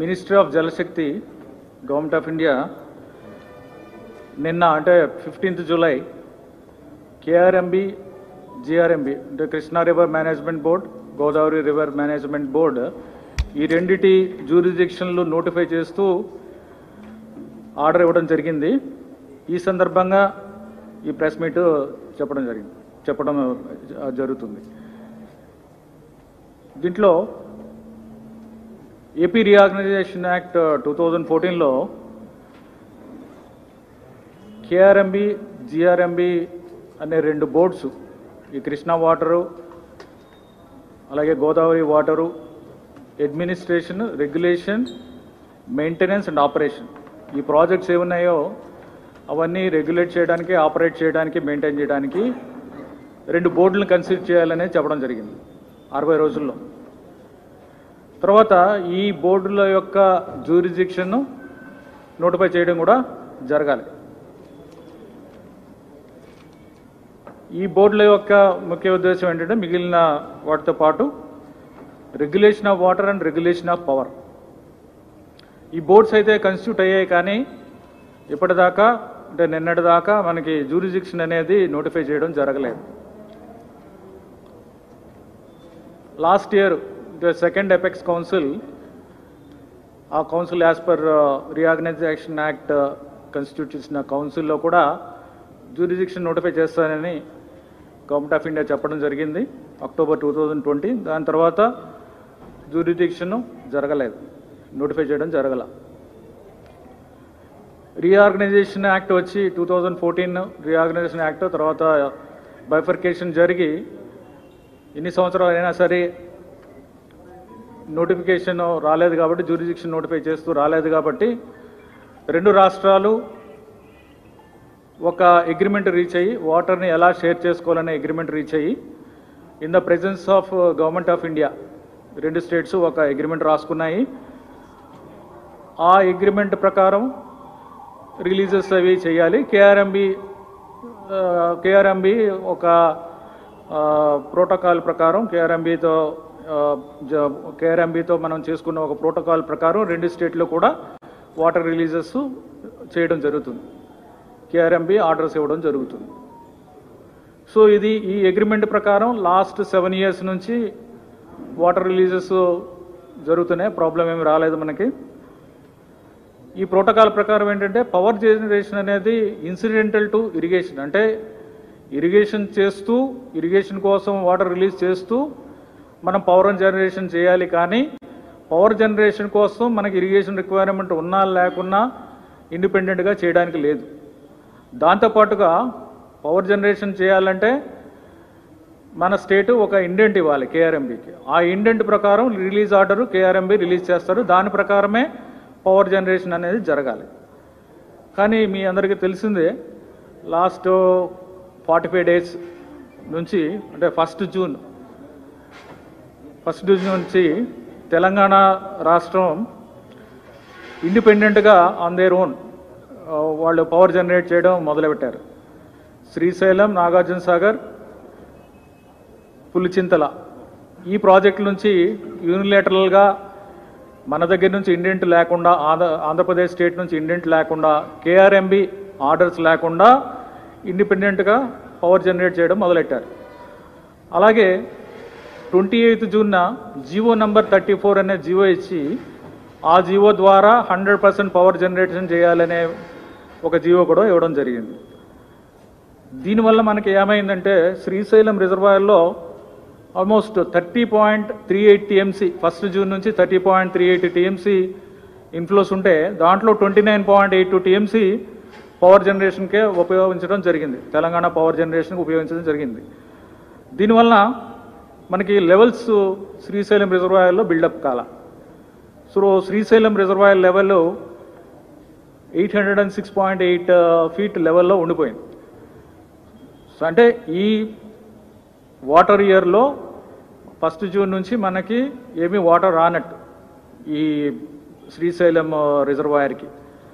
ministry of Jal Shakti government of India నిన్న అంటే fifteenth July KRMB GRMB అంటే Krishna river management board Godavari river management board ఈ రెండిటి జ్యూరిడిక్షన్లు నోటిఫై చేస్తూ ఆర్డర్ ఇవ్వడం జరిగింది ఈ సందర్భంగా ఈ ప్రెస్ మీట్ చెప్పడం జరిగింది చెప్పడం ఆ, జరుగుతుంది దీంట్లో AP reorganisation act two thousand ఫోర్టీన్లో కేఆర్ఎంబి జిఆర్ఎంబి అనే రెండు బోర్డ్స్ ఈ కృష్ణా వాటరు అలాగే Godavari water administration regulation maintenance and operation ఈ ప్రాజెక్ట్స్ ఏమున్నాయో అవన్నీ రెగ్యులేట్ చేయడానికి ఆపరేట్ చేయడానికి మెయింటైన్ చేయడానికి రెండు బోర్డులను కన్సిడర్ చేయాలని చెప్పడం జరిగింది అరవై రోజుల్లో తర్వాత ఈ బోర్డుల యొక్క జ్యూరిజిక్షన్ను నోటిఫై చేయడం కూడా జరగాలి ఈ బోర్డుల యొక్క ముఖ్య ఉద్దేశం ఏంటంటే మిగిలిన వాటితో పాటు regulation of water and regulation of power ఈ బోర్డ్స్ అయితే కన్స్టిట్యూట్ అయ్యాయి కానీ ఇప్పటిదాకా అంటే నిన్నటిదాకా మనకి జూరిజిక్షన్ అనేది నోటిఫై చేయడం జరగలేదు last year the second apex council ఆ council as per reorganisation act constitute చేసిన కౌన్సిల్లో కూడా జ్యూరిజిక్షన్ నోటిఫై చేస్తానని గవర్నమెంట్ ఆఫ్ ఇండియా చెప్పడం జరిగింది అక్టోబర్ టూ థౌజండ్ ట్వంటీ దాని తర్వాత జ్యూరిడిక్షన్ జరగలేదు నోటిఫై చేయడం జరగల రీఆర్గనైజేషన్ యాక్ట్ వచ్చి two thousand fourteen reorganisation act తర్వాత బైఫర్కేషన్ జరిగి ఎన్ని సంవత్సరాలు అయినా సరే నోటిఫికేషన్ రాలేదు కాబట్టి జ్యూరిడిక్షన్ నోటిఫై చేస్తూ రాలేదు కాబట్టి రెండు రాష్ట్రాలు ఒక అగ్రిమెంట్ రీచ్ అయ్యి వాటర్ని ఎలా షేర్ చేసుకోవాలనే అగ్రిమెంట్ రీచ్ అయ్యి in the presence of government of India రెండు స్టేట్స్ ఒక అగ్రిమెంట్ రాసుకున్నాయి ఆ అగ్రిమెంట్ ప్రకారం రిలీజెస్ అవి చేయాలి కేఆర్ఎంబి కేఆర్ఎంబి ఒక ప్రోటోకాల్ ప్రకారం కేఆర్ఎంబితో కేఆర్ఎంబితో మనం చేసుకున్న ఒక ప్రోటోకాల్ ప్రకారం రెండు స్టేట్లో కూడా వాటర్ రిలీజెస్ చేయడం జరుగుతుంది కేఆర్ఎంబి ఆర్డర్స్ ఇవ్వడం జరుగుతుంది సో ఇది ఈ అగ్రిమెంట్ ప్రకారం లాస్ట్ సెవెన్ ఇయర్స్ నుంచి వాటర్ రిలీజెస్ జరుగుతున్నాయి ప్రాబ్లం ఏమి రాలేదు మనకి ఈ ప్రోటోకాల్ ప్రకారం ఏంటంటే పవర్ జనరేషన్ అనేది ఇన్సిడెంటల్ టు ఇరిగేషన్ అంటే ఇరిగేషన్ చేస్తూ ఇరిగేషన్ కోసం వాటర్ రిలీజ్ చేస్తూ మనం పవర్ జనరేషన్ చేయాలి కానీ పవర్ జనరేషన్ కోసం మనకి ఇరిగేషన్ రిక్వైర్మెంట్ ఉన్నా లేకున్నా ఇండిపెండెంట్గా చేయడానికి లేదు దాంతోపాటుగా పవర్ జనరేషన్ చేయాలంటే మన స్టేటు ఒక ఇండెంట్ ఇవ్వాలి కేఆర్ఎంబికి ఆ ఇండెంట్ ప్రకారం రిలీజ్ ఆర్డర్ కేఆర్ఎంబి రిలీజ్ చేస్తారు దాని ప్రకారమే పవర్ జనరేషన్ అనేది జరగాలి కానీ మీ అందరికీ తెలిసిందే లాస్ట్ ఫార్టీ ఫైవ్ డేస్ నుంచి అంటే ఫస్ట్ జూన్ ఫస్ట్ జూన్ నుంచి తెలంగాణ రాష్ట్రం ఇండిపెండెంట్గా ఆన్ దేర్ ఓన్ వాళ్ళు పవర్ జనరేట్ చేయడం మొదలుపెట్టారు శ్రీశైలం నాగార్జున సాగర్ పులిచింతల ఈ ప్రాజెక్టు నుంచి యూనిలేటరల్గా మన దగ్గర నుంచి ఇండెంట్ లేకుండా ఆంధ్ర ఆంధ్రప్రదేశ్ స్టేట్ నుంచి ఇండెంట్ లేకుండా కేఆర్ఎంబి ఆర్డర్స్ లేకుండా ఇండిపెండెంట్గా పవర్ జనరేట్ చేయడం మొదలెట్టారు అలాగే ట్వంటీ ఎయిత్ జూన్న జివో నంబర్ థర్టీ ఫోర్ అనే జివో ఇచ్చి ఆ జివో ద్వారా హండ్రెడ్ పర్సెంట్ పవర్ జనరేషన్ చేయాలనే ఒక జివో కూడా ఇవ్వడం జరిగింది దీనివల్ల మనకి ఏమైందంటే శ్రీశైలం రిజర్వాయర్లో almost thirty point three eight TMC first June నుంచి thirty point three eight TMC inflows ఉంటే దాంట్లో twenty nine point eight two TMC power జనరేషన్కే ఉపయోగించడం జరిగింది తెలంగాణ పవర్ జనరేషన్కి ఉపయోగించడం జరిగింది దీనివల్ల మనకి లెవెల్స్ శ్రీశైలం రిజర్వాయర్లో బిల్డప్ కాల so Srisailam reservoir level eight hundred and six point eight feet లెవెల్లో ఉండిపోయింది సో అంటే ఈ వాటర్ ఇయర్లో ఫస్ట్ జూన్ నుంచి మనకి ఏమీ వాటర్ రానట్టు ఈ శ్రీశైలం రిజర్వాయర్కి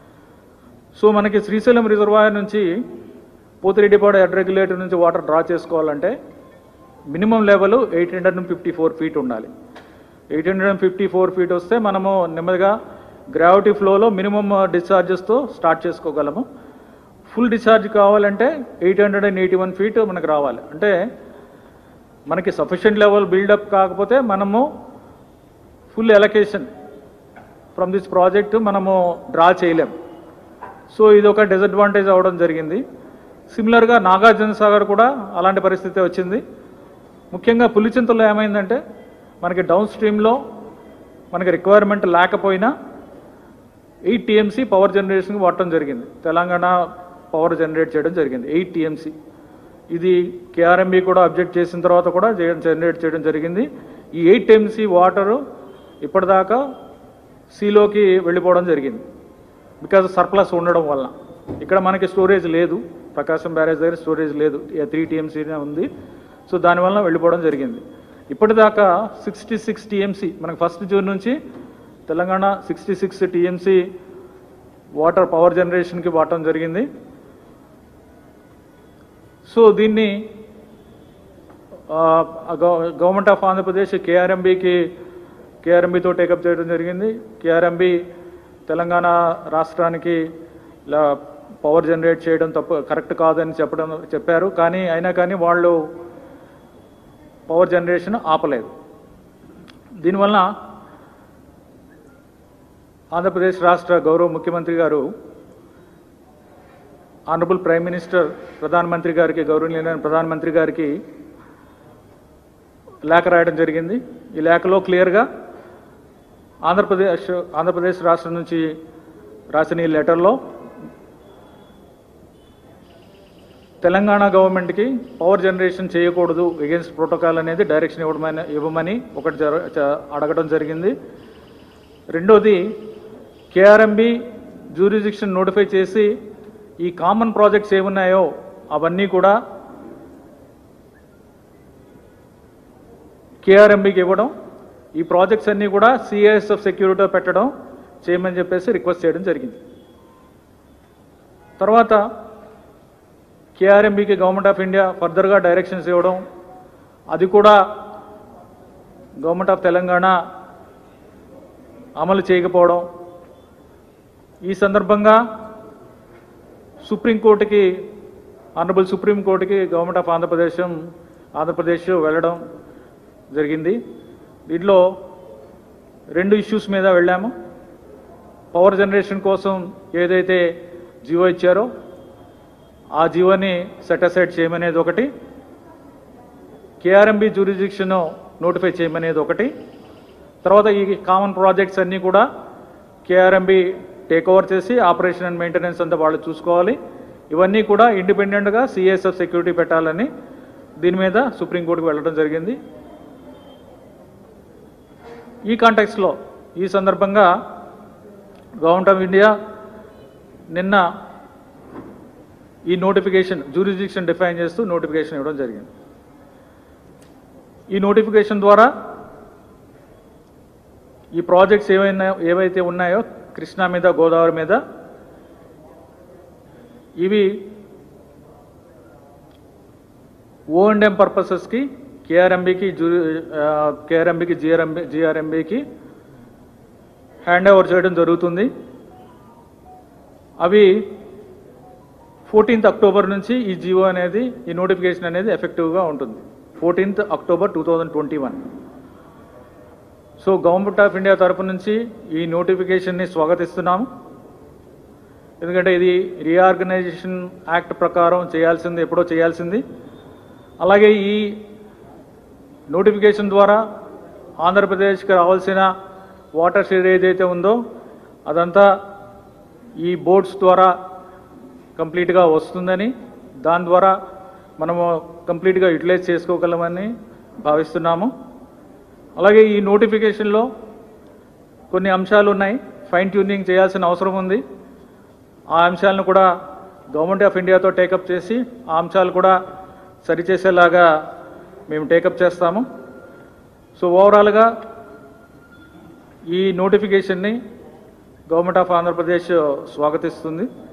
సో మనకి శ్రీశైలం రిజర్వాయర్ నుంచి పోతిరెడ్డిపాడు హెడ్ రెగ్యులేటర్ నుంచి వాటర్ డ్రా చేసుకోవాలంటే minimum level eight hundred and fifty four feet ఉండాలి eight hundred and fifty four feet వస్తే మనము నెమ్మదిగా గ్రావిటీ ఫ్లోలో మినిమం డిశ్చార్జెస్తో స్టార్ట్ చేసుకోగలము ఫుల్ డిశ్చార్జ్ కావాలంటే eight hundred and eighty one feet మనకు రావాలి అంటే మనకి సఫిషియెంట్ లెవెల్ బిల్డప్ కాకపోతే మనము full allocation from this project మనము డ్రా చేయలేం సో ఇది ఒక డిసడ్వాంటేజ్ అవ్వడం జరిగింది సిమిలర్గా నాగార్జున సాగర్ కూడా అలాంటి పరిస్థితి వచ్చింది ముఖ్యంగా పులిచింతలో ఏమైందంటే మనకి డౌన్ స్ట్రీమ్లో మనకి రిక్వైర్మెంట్ లేకపోయినా ఎయిట్ టీఎంసీ పవర్ జనరేషన్కి వాడటం జరిగింది తెలంగాణ పవర్ జనరేట్ చేయడం జరిగింది ఎయిట్ టీఎంసీ ఇది కేఆర్ఎంబి కూడా అబ్జెక్ట్ చేసిన తర్వాత కూడా జనరేట్ చేయడం జరిగింది ఈ ఎయిట్ టీఎంసీ వాటరు ఇప్పటిదాకా సీలోకి వెళ్ళిపోవడం జరిగింది బికాజ్ సర్ప్లస్ ఉండడం వల్ల ఇక్కడ మనకి స్టోరేజ్ లేదు ప్రకాశం బ్యారేజ్ దగ్గర స్టోరేజ్ లేదు త్రీ టీఎంసీనే ఉంది సో దానివల్ల వెళ్ళిపోవడం జరిగింది ఇప్పటిదాకా సిక్స్టీ సిక్స్ టీఎంసీ మనకి ఫస్ట్ జూన్ నుంచి Telangana sixty six TMC water power జనరేషన్కి వాడటం జరిగింది సో దీన్ని గవర్నమెంట్ ఆఫ్ ఆంధ్రప్రదేశ్ కేఆర్ఎంబికి కేఆర్ఎంబితో టేకప్ చేయడం జరిగింది కేఆర్ఎంబి తెలంగాణ రాష్ట్రానికి ఇలా పవర్ జనరేట్ చేయడం తప్పు కరెక్ట్ కాదని చెప్పడం చెప్పారు కానీ అయినా కానీ వాళ్ళు పవర్ జనరేషన్ ఆపలేదు దీనివల్ల ఆంధ్రప్రదేశ్ రాష్ట్ర గౌరవ ముఖ్యమంత్రి గారు ఆనరబుల్ ప్రైమ్ మినిస్టర్ ప్రధానమంత్రి గారికి గౌరవనీయులైన ప్రధానమంత్రి గారికి లేఖ రాయడం జరిగింది ఈ లేఖలో క్లియర్గా ఆంధ్రప్రదేశ్ ఆంధ్రప్రదేశ్ రాష్ట్రం నుంచి రాసిన ఈ లెటర్లో తెలంగాణ గవర్నమెంట్కి పవర్ జనరేషన్ చేయకూడదు ఎగెన్స్ట్ ప్రోటోకాల్ అనేది డైరెక్షన్ ఇవ్వడమని ఇవ్వమని ఒకటి జర చ- అడగడం జరిగింది రెండోది కేఆర్ఎంబి జ్యూరిడిక్షన్ నోటిఫై చేసి ఈ కామన్ ప్రాజెక్ట్స్ ఏమున్నాయో అవన్నీ కూడా కేఆర్ఎంబికి ఇవ్వడం ఈ ప్రాజెక్ట్స్ అన్నీ కూడా సిఐఎస్ఎఫ్ సెక్యూరిటీలో పెట్టడం చేయమని చెప్పేసి రిక్వెస్ట్ చేయడం జరిగింది తర్వాత కేఆర్ఎంబికి గవర్నమెంట్ ఆఫ్ ఇండియా ఫర్దర్గా డైరెక్షన్స్ ఇవ్వడం అది కూడా గవర్నమెంట్ ఆఫ్ తెలంగాణ అమలు చేయకపోవడం ఈ సందర్భంగా సుప్రీంకోర్టుకి ఆనరబుల్ సుప్రీంకోర్టుకి గవర్నమెంట్ ఆఫ్ ఆంధ్రప్రదేశ్ ఆంధ్రప్రదేశ్ వెళ్ళడం జరిగింది దీంట్లో రెండు ఇష్యూస్ మీద వెళ్ళాము పవర్ జనరేషన్ కోసం ఏదైతే జియో ఇచ్చారో ఆ జియోని సెటసైడ్ చేయమనేది ఒకటి కేఆర్ఎంబి జ్యూరిడిక్షన్ నోటిఫై చేయమనేది ఒకటి తర్వాత ఈ కామన్ ప్రాజెక్ట్స్ అన్నీ కూడా కేఆర్ఎంబి టేక్ ఓవర్ చేసి ఆపరేషన్ అండ్ మెయింటెనెన్స్ అంతా వాళ్ళు చూసుకోవాలి ఇవన్నీ కూడా ఇండిపెండెంట్గా సిఎస్ఎఫ్ సెక్యూరిటీ పెట్టాలని దీని మీద సుప్రీంకోర్టుకు వెళ్ళడం జరిగింది ఈ కాంటెక్స్లో ఈ సందర్భంగా గవర్నమెంట్ ఆఫ్ ఇండియా నిన్న ఈ నోటిఫికేషన్ జ్యూరిడిక్షన్ డిఫైన్ చేస్తూ నోటిఫికేషన్ ఇవ్వడం జరిగింది ఈ నోటిఫికేషన్ ద్వారా ఈ ప్రాజెక్ట్స్ ఏవైనా ఏవైతే ఉన్నాయో కృష్ణా మీద గోదావరి మీద ఇవి ఓ అండ్ ఎం పర్పసెస్కి కేఆర్ఎంబికి జూ కేఆర్ఎంబికి జిఆర్ఎంబి జిఆర్ఎంబికి హ్యాండ్ ఓవర్ చేయడం జరుగుతుంది అవి ఫోర్టీన్త్ అక్టోబర్ నుంచి ఈ జియో అనేది ఈ నోటిఫికేషన్ అనేది ఎఫెక్టివ్గా ఉంటుంది fourteenth October two thousand twenty one so government of India తరపు నుంచి ఈ నోటిఫికేషన్ని స్వాగతిస్తున్నాము ఎందుకంటే ఇది రీఆర్గనైజేషన్ యాక్ట్ ప్రకారం చేయాల్సింది ఎప్పుడో చేయాల్సింది అలాగే ఈ నోటిఫికేషన్ ద్వారా ఆంధ్రప్రదేశ్కి రావాల్సిన వాటర్ షేర్ ఏదైతే ఉందో అదంతా ఈ బోర్డ్స్ ద్వారా కంప్లీట్గా వస్తుందని దాని ద్వారా మనము కంప్లీట్గా యూటిలైజ్ చేసుకోగలమని భావిస్తున్నాము అలాగే ఈ నోటిఫికేషన్లో కొన్ని అంశాలు ఉన్నాయి ఫైన్ ట్యూనింగ్ చేయాల్సిన అవసరం ఉంది ఆ అంశాలను కూడా గవర్నమెంట్ ఆఫ్ ఇండియాతో టేకప్ చేసి ఆ అంశాలు కూడా సరిచేసేలాగా మేము టేకప్ చేస్తాము సో ఓవరాల్గా ఈ నోటిఫికేషన్ని గవర్నమెంట్ ఆఫ్ ఆంధ్రప్రదేశ్ స్వాగతిస్తుంది